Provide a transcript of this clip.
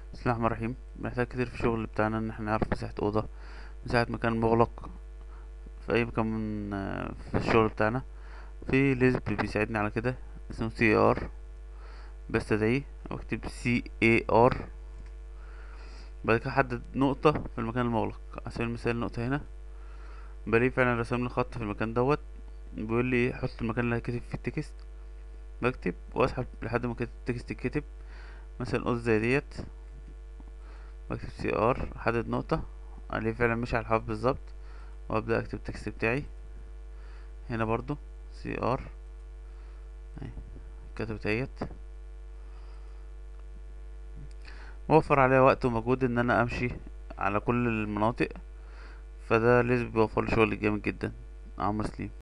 بسم الله الرحمن الرحيم بنحتاج كتير في الشغل بتاعنا ان احنا نعرف مساحة اوضة مساحة مكان مغلق في اي مكان من آه، في الشغل بتاعنا في ليزب بيساعدني على كده اسمه سي ار بستدعيه واكتب سي اي ار بعد كده احدد نقطة في المكان المغلق على سبيل المثال نقطة هنا بلاقيه فعلا رسم لي خط في المكان دوت بيقول لي حط المكان اللي هكتب فيه التكست بكتب واسحب لحد ما كده التكست يتكتب مثلا قص زي ديت بكتب سي ار احدد نقطة عليه فعلا مش على الحرف بالظبط وابدأ اكتب التكست بتاعي هنا برضو سي ار اهي كتبت اهيت وفر عليا وقت ومجهود ان انا امشي على كل المناطق فده لازم بيوفر لي شغل جامد جدا عمرو سليم